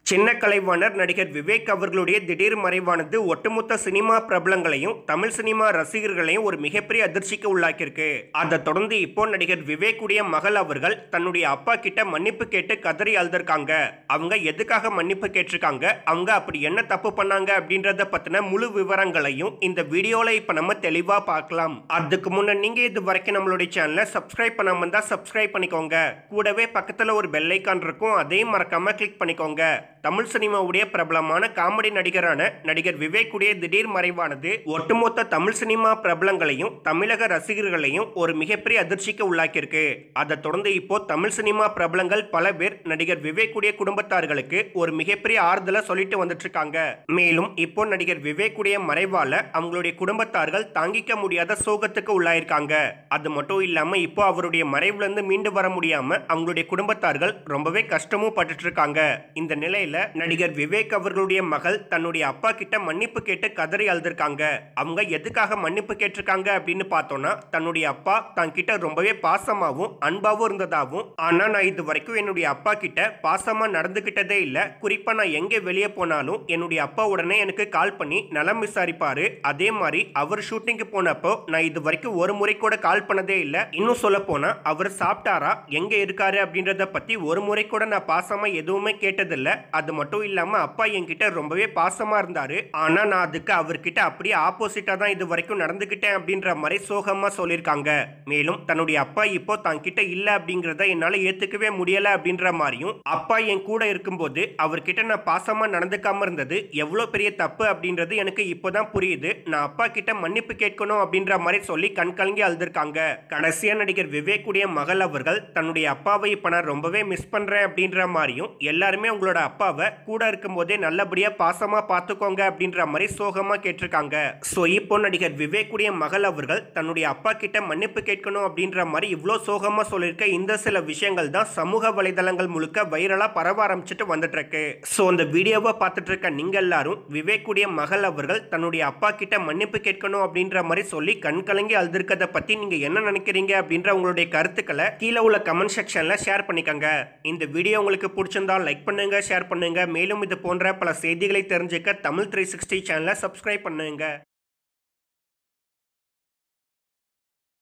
சின்ன கலைவாணர் நடிகர் விவேக் அவர்களுடைய திடீர் மறைவானது ஒட்டுமொத்த சினிமா பிரபலங்களையும் தமிழ் சினிமா ரசிகர்களையும் ஒரு மிகப்பெரிய அதிர்ச்சிக்கு உள்ளாக்கியிருக்கு அதை தொடர்ந்து இப்போ நடிகர் விவேக் உடைய மகள் அவர்கள் தன்னுடைய அப்பா கிட்ட மன்னிப்பு கேட்டு கதறி அழுதுருக்காங்க அவங்க எதுக்காக மன்னிப்பு கேட்டிருக்காங்க அவங்க அப்படி என்ன தப்பு பண்ணாங்க அப்படின்றத பத்தின முழு விவரங்களையும் இந்த வீடியோல இப்ப நம்ம தெளிவா பார்க்கலாம் அதுக்கு முன்ன நீங்க இது வரைக்கும் நம்மளுடைய சேனலை சப்ஸ்கிரைப் பண்ணாம இருந்தா சப்ஸ்கிரைப் பண்ணிக்கோங்க கூடவே பக்கத்துல ஒரு பெல் ஐக்கான் இருக்கும் அதையும் மறக்காம கிளிக் பண்ணிக்கோங்க தமிழ் சினிமாவுடைய பிரபலமான காமெடி நடிகரான நடிகர் விவேக் உடைய திடீர் மறைவானது ஒட்டுமொத்த தமிழ் சினிமா பிரபலங்களையும் தமிழக ரசிகர்களையும் ஒரு மிகப்பெரிய அதிர்ச்சிக்கு உள்ளாக்கியிருக்கு அதை தொடர்ந்து இப்போ தமிழ் சினிமா பிரபலங்கள் பல பேர் நடிகர் விவேக் உடைய குடும்பத்தார்களுக்கு ஒரு மிகப்பெரிய ஆறுதலை சொல்லிட்டு வந்துட்டு இருக்காங்க மேலும் இப்போ நடிகர் விவேக் உடைய மறைவால அவங்களுடைய குடும்பத்தார்கள் தாங்கிக்க முடியாத சோகத்துக்கு உள்ளாயிருக்காங்க அது மட்டும் இல்லாம இப்போ அவருடைய மறைவுல இருந்து மீண்டு வர முடியாம அவங்களுடைய குடும்பத்தார்கள் ரொம்பவே கஷ்டமும் பட்டுட்டு இருக்காங்க இந்த நிலையில நடிகர் விவேக் அவர்களுடைய மகள் தன்னுடைய அப்பா கிட்ட மன்னிப்பு கேட்டு கதறி அழுதுருக்காங்க அவங்க எதுக்காக மன்னிப்பு கேட்டிருக்காங்க அப்படின்னு பார்த்தோம்னா தன்னுடைய அப்பா தான் கிட்ட ரொம்பவே பாசமாவும் அன்பாவும் இருந்ததாகவும் ஆனா நான் இது வரைக்கும் என்னுடைய அப்பா கிட்ட பாசமா நடந்துகிட்டதே இல்ல குறிப்பா நான் எங்க வெளியே போனாலும் என்னுடைய அப்பா உடனே எனக்கு கால் பண்ணி நலம் விசாரிப்பாரு அதே மாதிரி அவர் ஷூட்டிங்க்கு போனப்போ நான் இது வரைக்கும் ஒரு முறை கூட கால் பண்ணதே இல்ல இன்னும் சொல்ல போனா அவர் சாப்பிட்டாரா எங்க இருக்காரு அப்படின்றத பத்தி ஒரு முறை கூட நான் பாசமா எதுவுமே கேட்டதில்ல அது மட்டும் இல்லாம அப்பா என்கிட்ட ரொம்பவே பாசமா இருந்தாரு ஆனா நான் அதுக்கு அவர்கிட்ட அப்படியே ஆப்போசிட்டா தான் இது வரைக்கும் நடந்துகிட்டேன் அப்படின்ற மாதிரி சோகமா சொல்லியிருக்காங்க மேலும் தன்னுடைய அப்பா இப்போ தான் கிட்ட இல்ல அப்படிங்கறத என்னால ஏத்துக்கவே முடியல அப்படின்ற மாதிரியும் அப்பா என் கூட இருக்கும்போது அவர்கிட்ட நான் பாசமா நடந்துக்காம இருந்தது எவ்வளவு பெரிய தப்பு அப்படின்றது எனக்கு இப்போதான் புரியுது நான் அப்பா கிட்ட மன்னிப்பு கேட்கணும் அப்படின்ற மாதிரி சொல்லி கண் கலங்கி அழுதுருக்காங்க கடைசியா நடிகர் விவேக் உடைய மகள் அவர்கள் தன்னுடைய அப்பாவை இப்ப நான் ரொம்பவே மிஸ் பண்றேன் அப்படின்ற மாதிரியும் எல்லாருமே உங்களோட அப்பாவை கூட இருக்கும்போதே நல்லபடியா பாசமா பார்த்துக்கோங்க அப்படின்ற மாதிரி சோகமா கேட்டிருக்காங்க ஸோ இப்போ நடிகர் விவேக் உடைய மகள் அவர்கள் தன்னுடைய அப்பா கிட்ட மன்னிப்பு கேட்கணும் அப்படின்ற மாதிரி இவ்வளோ சோகமா சொல்லியிருக்க இந்த சில விஷயங்கள் தான் சமூக வலைதளங்கள் முழுக்க வைரலா பரவ ஆரம்பிச்சுட்டு வந்துட்டு இருக்கு ஸோ அந்த வீடியோவை பார்த்துட்டு இருக்க நீங்க எல்லாரும் விவேக் உடைய மகள் அவர்கள் தன்னுடைய அப்பா கிட்ட மன்னிப்பு கேட்கணும் அப்படின்ற மாதிரி சொல்லி கண் கலங்கி அழுதுருக்கதை பத்தி நீங்க என்ன நினைக்கிறீங்க அப்படின்ற உங்களுடைய கருத்துக்களை கீழே உள்ள கமெண்ட் செக்ஷன்ல ஷேர் பண்ணிக்கோங்க இந்த வீடியோ உங்களுக்கு பிடிச்சிருந்தா லைக் பண்ணுங்க ஷேர் பண்ணுங்க மேலும் இது போன்ற பல செய்திகளை தெரிஞ்சுக்க தமிழ் த்ரீ சிக்ஸ்டி சேனலை சப்ஸ்கிரைப் பண்ணுங்க